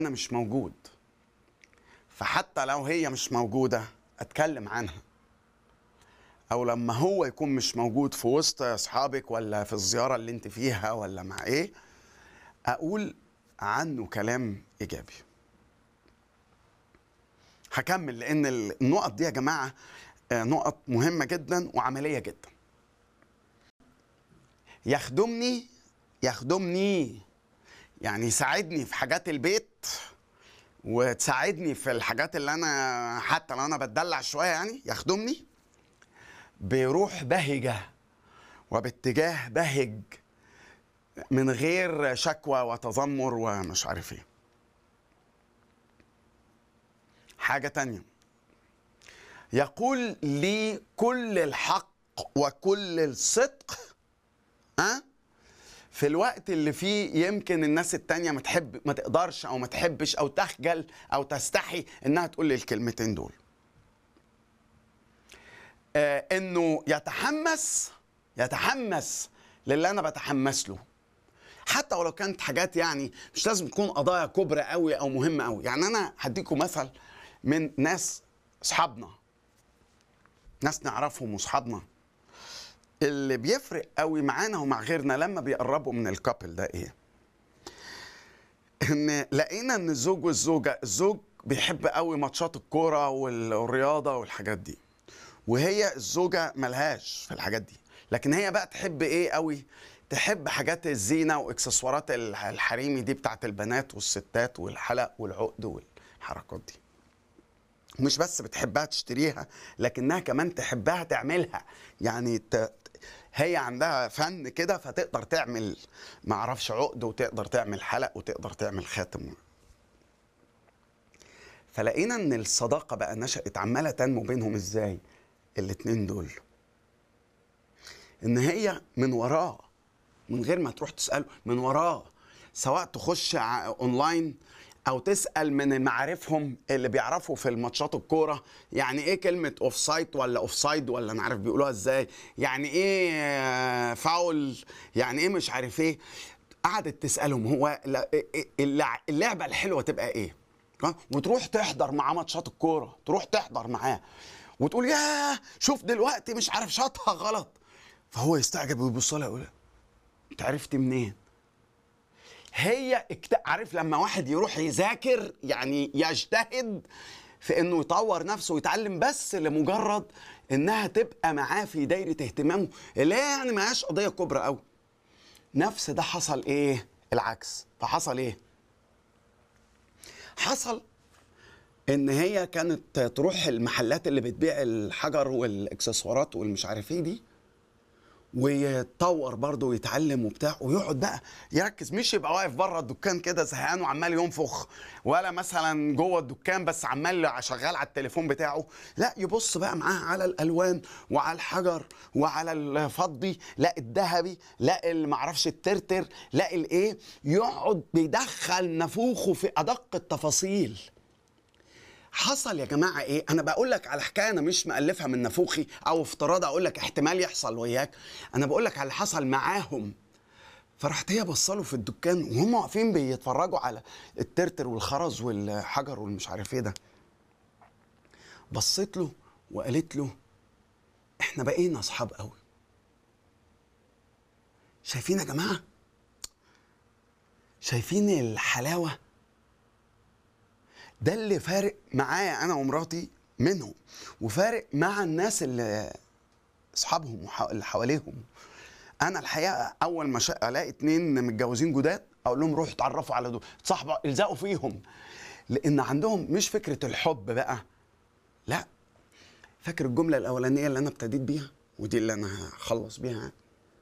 انا مش موجود فحتى لو هي مش موجوده اتكلم عنها او لما هو يكون مش موجود في وسط اصحابك ولا في الزياره اللي انت فيها ولا مع ايه اقول عنه كلام ايجابي هكمل لان النقط دي يا جماعه آه، نقط مهمه جدا وعمليه جدا يخدمني يخدمني يعني يساعدني في حاجات البيت وتساعدني في الحاجات اللي انا حتى لو انا بتدلع شويه يعني يخدمني بروح بهجه وباتجاه بهج من غير شكوى وتذمر ومش عارف ايه حاجه تانية يقول لي كل الحق وكل الصدق ها في الوقت اللي فيه يمكن الناس التانية ما تحب ما تقدرش او ما تحبش او تخجل او تستحي انها تقول لي الكلمتين دول آه انه يتحمس يتحمس للي انا بتحمس له حتى ولو كانت حاجات يعني مش لازم تكون قضايا كبرى قوي او مهمه قوي يعني انا هديكم مثل من ناس اصحابنا ناس نعرفهم واصحابنا اللي بيفرق قوي معانا ومع غيرنا لما بيقربوا من الكابل ده ايه ان لقينا ان الزوج والزوجه الزوج بيحب قوي ماتشات الكوره والرياضه والحاجات دي وهي الزوجه ملهاش في الحاجات دي لكن هي بقى تحب ايه قوي تحب حاجات الزينه واكسسوارات الحريمي دي بتاعت البنات والستات والحلق والعقد والحركات دي مش بس بتحبها تشتريها لكنها كمان تحبها تعملها يعني ت... هي عندها فن كده فتقدر تعمل معرفش عقد وتقدر تعمل حلق وتقدر تعمل خاتم فلقينا ان الصداقه بقى نشأت عماله تنمو بينهم ازاي الاتنين دول ان هي من وراه من غير ما تروح تساله من وراه سواء تخش ع- اونلاين او تسال من معارفهم اللي بيعرفوا في الماتشات الكوره يعني ايه كلمه اوف سايد ولا اوف سايد ولا انا عارف بيقولوها ازاي يعني ايه آه، فاول يعني ايه مش عارف ايه قعدت تسالهم هو لا- إيه- اللع- اللعبه الحلوه تبقى ايه ها؟ وتروح تحضر معاه ماتشات الكوره تروح تحضر معاه وتقول ياه شوف دلوقتي مش عارف شاطها غلط فهو يستعجب ويبص لها يقول انت عرفت منين هي اكت... عارف لما واحد يروح يذاكر يعني يجتهد في انه يطور نفسه ويتعلم بس لمجرد انها تبقى معاه في دايره اهتمامه اللي هي يعني ما هياش قضيه كبرى قوي نفس ده حصل ايه العكس فحصل ايه حصل ان هي كانت تروح المحلات اللي بتبيع الحجر والاكسسوارات والمش عارف ايه دي ويتطور برضه ويتعلم وبتاع ويقعد بقى يركز مش يبقى واقف بره الدكان كده زهقان وعمال ينفخ ولا مثلا جوه الدكان بس عمال شغال على التليفون بتاعه لا يبص بقى معاه على الالوان وعلى الحجر وعلى الفضي لا الذهبي لا المعرفش الترتر لا الايه يقعد بيدخل نفوخه في ادق التفاصيل حصل يا جماعه ايه انا بقول لك على حكايه انا مش مالفها من نافوخي او افتراض اقول لك احتمال يحصل وياك انا بقول لك على اللي حصل معاهم فرحت هي بصله في الدكان وهم واقفين بيتفرجوا على الترتر والخرز والحجر والمش عارف ايه ده بصيت له وقالت له احنا بقينا اصحاب قوي شايفين يا جماعه شايفين الحلاوه ده اللي فارق معايا انا ومراتي منهم وفارق مع الناس اللي اصحابهم وح- اللي حواليهم انا الحقيقه اول ما شا... الاقي اتنين متجوزين جداد اقول لهم روحوا اتعرفوا على دول تصاحبوا الزقوا فيهم لان عندهم مش فكره الحب بقى لا فاكر الجمله الاولانيه اللي انا ابتديت بيها ودي اللي انا هخلص بيها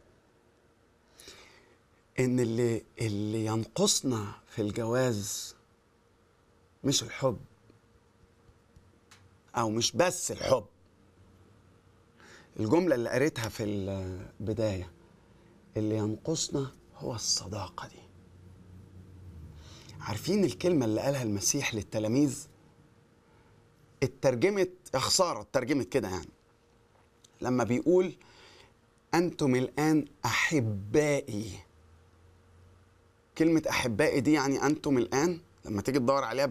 ان اللي اللي ينقصنا في الجواز مش الحب او مش بس الحب الجمله اللي قريتها في البدايه اللي ينقصنا هو الصداقه دي عارفين الكلمه اللي قالها المسيح للتلاميذ اترجمت يا خساره اترجمت كده يعني لما بيقول انتم الان احبائي كلمه احبائي دي يعني انتم الان لما تيجي تدور عليها